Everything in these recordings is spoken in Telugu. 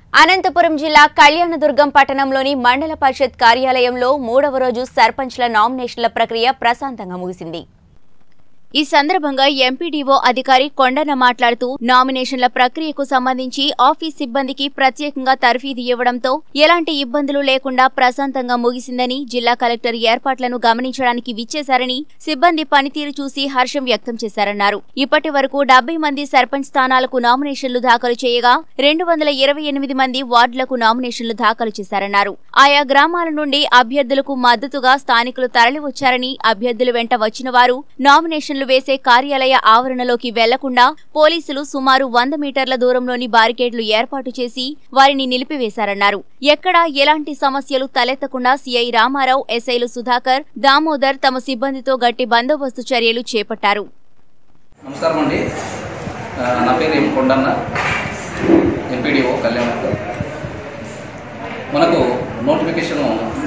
అనంతపురం జిల్లా కళ్యాణదుర్గం పట్టణంలోని మండల పరిషత్ కార్యాలయంలో మూడవ రోజు సర్పంచ్ల నామినేషన్ల ప్రక్రియ ప్రశాంతంగా ముగిసింది ఈ సందర్భంగా ఎంపీడీఓ అధికారి కొండన మాట్లాడుతూ నామినేషన్ల ప్రక్రియకు సంబంధించి ఆఫీస్ సిబ్బందికి ప్రత్యేకంగా తర్ఫీదు ఇవ్వడంతో ఎలాంటి ఇబ్బందులు లేకుండా ప్రశాంతంగా ముగిసిందని జిల్లా కలెక్టర్ ఏర్పాట్లను గమనించడానికి విచ్చేశారని సిబ్బంది పనితీరు చూసి హర్షం వ్యక్తం చేశారన్నారు ఇప్పటి వరకు డెబ్బై మంది సర్పంచ్ స్థానాలకు నామినేషన్లు దాఖలు చేయగా రెండు వందల ఇరవై ఎనిమిది మంది వార్డులకు నామినేషన్లు దాఖలు చేశారన్నారు ఆయా గ్రామాల నుండి అభ్యర్థులకు మద్దతుగా స్థానికులు తరలివచ్చారని అభ్యర్థుల వెంట వచ్చిన వారు నామినేషన్లు వేసే కార్యాలయ ఆవరణలోకి వెళ్లకుండా పోలీసులు సుమారు వంద మీటర్ల దూరంలోని బారికేడ్లు ఏర్పాటు చేసి వారిని నిలిపివేశారన్నారు ఎక్కడా ఎలాంటి సమస్యలు తలెత్తకుండా సీఐ రామారావు ఎస్ఐలు సుధాకర్ దామోదర్ తమ సిబ్బందితో గట్టి బందోబస్తు చర్యలు చేపట్టారు నమస్కారం అండి ఆ, నా పేరు ఎం కొండన్న ఎంపీడీఓ కళ్యాణ్ మనకు నోటిఫికేషను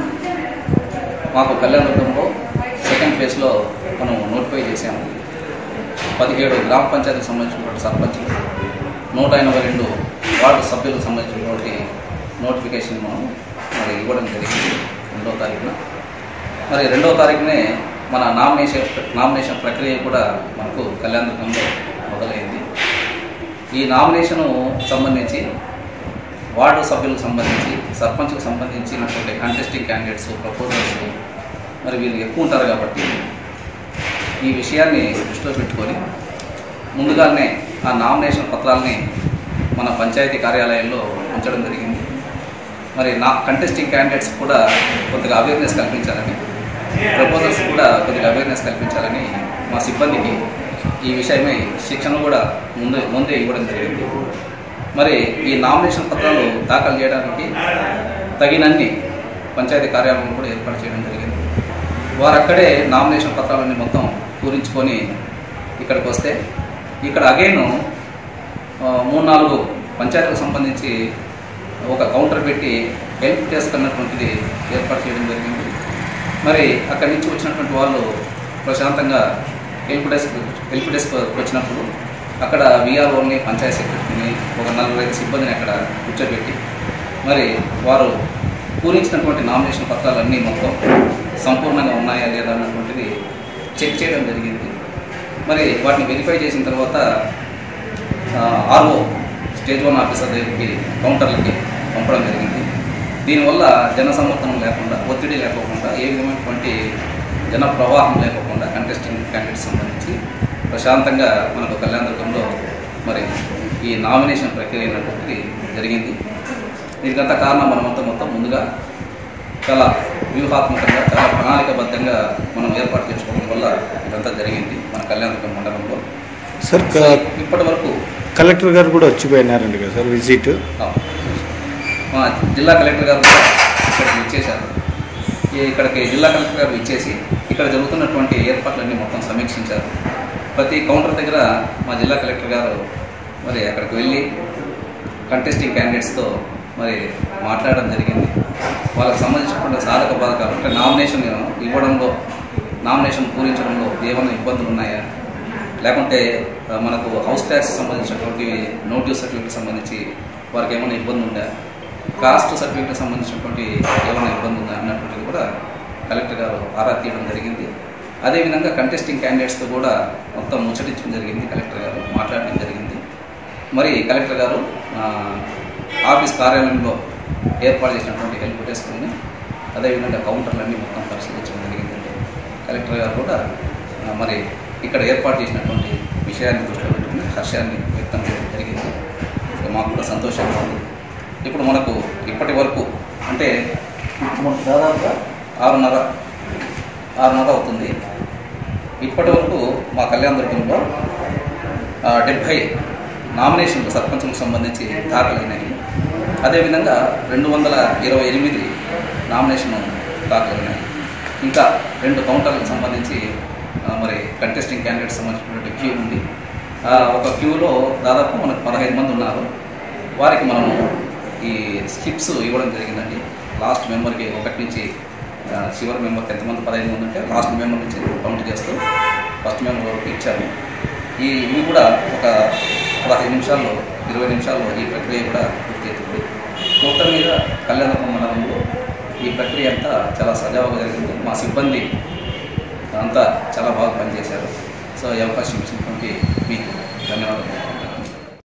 మాకు కళ్యాణదుర్గంలో సెకండ్ ఫేజ్లో మనం నోటిఫై చేసాము పదిహేడు గ్రామ పంచాయతీకి సంబంధించినటువంటి సర్పంచ్లు నూట ఎనభై రెండు వార్డు సభ్యులకు సంబంధించినటువంటి నోటిఫికేషన్ మనం మరి ఇవ్వడం జరిగింది రెండో తారీఖున మరి రెండో తారీఖునే మన నామినేషన్ నామినేషన్ ప్రక్రియ కూడా మనకు కళ్యాణదుర్గంలో మొదలైంది ఈ నామినేషను సంబంధించి వార్డు సభ్యులకు సంబంధించి సర్పంచ్కు సంబంధించినటువంటి కంటెస్టింగ్ క్యాండిడేట్స్ ప్రపోజల్స్ మరి వీళ్ళు ఎక్కువ ఉంటారు కాబట్టి ఈ విషయాన్ని దృష్టిలో పెట్టుకొని ముందుగానే ఆ నామినేషన్ పత్రాలని మన పంచాయతీ కార్యాలయంలో ఉంచడం జరిగింది మరి నా కంటెస్టింగ్ క్యాండిడేట్స్ కూడా కొద్దిగా అవేర్నెస్ కల్పించాలని ప్రపోజల్స్ కూడా కొద్దిగా అవేర్నెస్ కల్పించాలని మా సిబ్బందికి ఈ విషయమై శిక్షణ కూడా ముందు ముందే ఇవ్వడం జరిగింది మరి ఈ నామినేషన్ పత్రాలు దాఖలు చేయడానికి తగినన్ని పంచాయతీ కార్యాలయం కూడా ఏర్పాటు చేయడం జరిగింది వారు అక్కడే నామినేషన్ పత్రాలన్నీ మొత్తం పూరించుకొని ఇక్కడికి వస్తే ఇక్కడ అగైన్ మూడు నాలుగు పంచాయతీలకు సంబంధించి ఒక కౌంటర్ పెట్టి హెల్ప్ డెస్క్ అన్నటువంటిది ఏర్పాటు చేయడం జరిగింది మరి అక్కడి నుంచి వచ్చినటువంటి వాళ్ళు ప్రశాంతంగా హెల్ప్ డెస్క్ హెల్ప్ డెస్క్ వచ్చినప్పుడు అక్కడ విఆర్ఓని పంచాయతీ సెక్రటరీని ఒక నలుగురు ఐదు సిబ్బందిని అక్కడ కూర్చోబెట్టి మరి వారు పూరించినటువంటి నామినేషన్ పత్రాలన్నీ మొత్తం సంపూర్ణంగా ఉన్నాయా లేదా అన్నటువంటిది చెక్ చేయడం జరిగింది మరి వాటిని వెరిఫై చేసిన తర్వాత ఆర్ఓ స్టేజ్ వన్ ఆఫీసర్ దగ్గరికి కౌంటర్లకి పంపడం జరిగింది దీనివల్ల జన సమర్థనం లేకుండా ఒత్తిడి లేకోకుండా ఏ విధమైనటువంటి జన ప్రవాహం లేకోకుండా కంటెస్టింగ్ క్యాండిడేట్స్ సంబంధించి ప్రశాంతంగా మనకు కళ్యాణదుర్గంలో మరి ఈ నామినేషన్ ప్రక్రియ అనేటువంటిది జరిగింది దీనికంత కారణం మనమంతా మొత్తం ముందుగా చాలా వ్యూహాత్మకంగా చాలా ప్రణాళికబద్ధంగా మనం ఏర్పాటు చేసుకోవడం వల్ల ఇదంతా జరిగింది మన కళ్యాణదుర్గం మండలంలో సార్ సో క- ఇప్పటి వరకు కలెక్టర్ గారు కూడా వచ్చిపోయినారండి కదా సార్ విజిట్ ఆ, మా జిల్లా కలెక్టర్ గారు కూడా ఇక్కడికి ఇచ్చేశారు ఈ- ఇక్కడికి జిల్లా కలెక్టర్ గారు ఇచ్చేసి ఇక్కడ జరుగుతున్నటువంటి ఏర్పాట్లన్నీ మొత్తం సమీక్షించారు ప్రతి కౌంటర్ దగ్గర మా జిల్లా కలెక్టర్ గారు మరి అక్కడికి వెళ్ళి కంటెస్టింగ్ క్యాండిడేట్స్తో మరి మాట్లాడడం జరిగింది వాళ్ళకి సంబంధించినటువంటి సాధక బాధకాలు అంటే నామినేషన్ ఇవ్వడంలో నామినేషన్ పూరించడంలో ఏమైనా ఇబ్బందులు ఉన్నాయా లేకుంటే ఆ, మనకు హౌస్ ట్యాక్స్ సంబంధించినటువంటి నోటీస్ సర్టిఫికేట్ సంబంధించి వారికి ఏమైనా ఇబ్బంది ఉందా కాస్ట్ సర్టిఫికేట్ సంబంధించినటువంటి ఏమైనా ఇబ్బంది ఉందా అన్నటువంటిది కూడా కలెక్టర్ గారు ఆరా తీయడం జరిగింది అదేవిధంగా కంటెస్టింగ్ క్యాండిడేట్స్తో కూడా మొత్తం ముచ్చటించడం జరిగింది కలెక్టర్ గారు మాట్లాడడం జరిగింది మరి కలెక్టర్ గారు ఆ, ఆఫీస్ కార్యాలయంలో ఏర్పాటు చేసినటువంటి హెల్ప్ డెస్క్ని అదేవిధంగా కౌంటర్లన్నీ మొత్తం పరిశీలించడం జరిగిందండి కలెక్టర్ గారు కూడా ఆ, మరి ఇక్కడ ఏర్పాటు చేసినటువంటి విషయాన్ని దృష్టిలో పెట్టుకుని హర్షాన్ని వ్యక్తం చేయడం జరిగింది ఇక మాకు కూడా సంతోషంగా ఉంది ఇప్పుడు మనకు ఇప్పటి వరకు అంటే మనకు దాదాపుగా ఆరున్నర ఆరున్నర అవుతుంది ఇప్పటి వరకు మా కళ్యాణదుర్గంలో ఆ, డెబ్భై నామినేషన్లు సర్పంచులకు సంబంధించి దాఖలైనాయి అదేవిధంగా రెండు వందల ఇరవై ఎనిమిది నామినేషన్ దాఖలైనాయి ఇంకా రెండు కౌంటర్లకు సంబంధించి ఆ, మరి కంటెస్టింగ్ క్యాండిడేట్స్ సంబంధించినటువంటి క్యూ ఉంది ఆ, ఒక క్యూలో దాదాపు మనకు పదహైదు మంది ఉన్నారు వారికి మనము ఈ స్లిప్స్ ఇవ్వడం జరిగిందండి లాస్ట్ మెంబర్కి ఒకటి నుంచి ఆ, చివరి మెంబర్కి ఎంతమంది పదహైదు మంది ఉంటే లాస్ట్ మెంబర్ నుంచి కౌంట్ చేస్తూ ఫస్ట్ మెంబర్ వరకు ఇచ్చాము ఈ ఇవి కూడా ఒక పదహైదు నిమిషాల్లో ఇరవై నిమిషాల్లో ఈ ప్రక్రియ కూడా పూర్తి అవుతుంది కళ్యాణపురం మండలంలో ఈ ప్రక్రియ అంతా చాలా సజావుగా జరిగింది మా సిబ్బంది అంతా చాలా బాగా పనిచేశారు సో ఈ అవకాశం ఇచ్చినటువంటి మీకు ధన్యవాదాలు